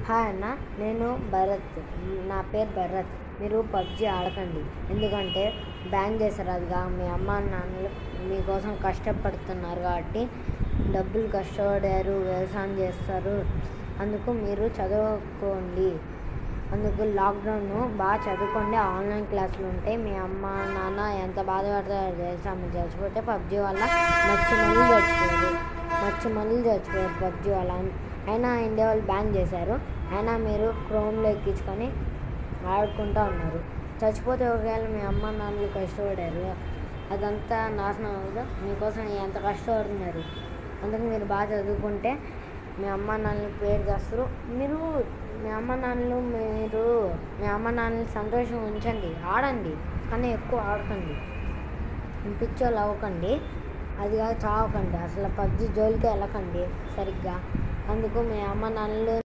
hi అన్న నేను భరత్ నా పేరు భరత్ మీరు పబ్జి ఆడకండి ఎందుకంటే బ్యాన్ చేశారు అదిగా మీ అమ్మ నాన్నలు మీకోసం కష్టపడుతున్నారు కాబట్టి డబ్బులు కష్టపడారు వ్యవసాయం చేస్తారు అందుకు మీరు చదువుకోండి అందుకు లాక్డౌన్ బాగా చదువుకోండి ఆన్లైన్ క్లాసులు ఉంటాయి మీ అమ్మ నాన్న ఎంత బాధపడతారో తెలుసా మీరు చచ్చిపోతే పబ్జి వల్ల మచ్చి మళ్ళీ చచ్చిపోయారు మచ్చి మళ్ళీ చచ్చిపోయారు పబ్జి వల్ల అయినా ఇండియా వాళ్ళు బ్యాన్ చేశారు అయినా మీరు క్రోమ్లో ఎక్కించుకొని ఆడుకుంటూ ఉన్నారు చచ్చిపోతే ఒకవేళ మీ అమ్మ నాన్నలు కష్టపడారు అదంతా నాశనం అవ్వదు మీకోసం ఎంత కష్టపడుతున్నారు అందుకు మీరు బాగా చదువుకుంటే మీ అమ్మ నాన్నలు పేరు చేస్తారు మీరు మీ అమ్మ నాన్నలు మీరు మీ అమ్మ నాన్నలు సంతోషం ఉంచండి ఆడండి కానీ ఎక్కువ ఆడకండి పిచ్చోళ్ళు అవ్వకండి అది కాదు చావకండి అసలు పబ్జి జోలికి వెళ్ళకండి సరిగ్గా అందుకు మీ అమ్మ నాన్నలు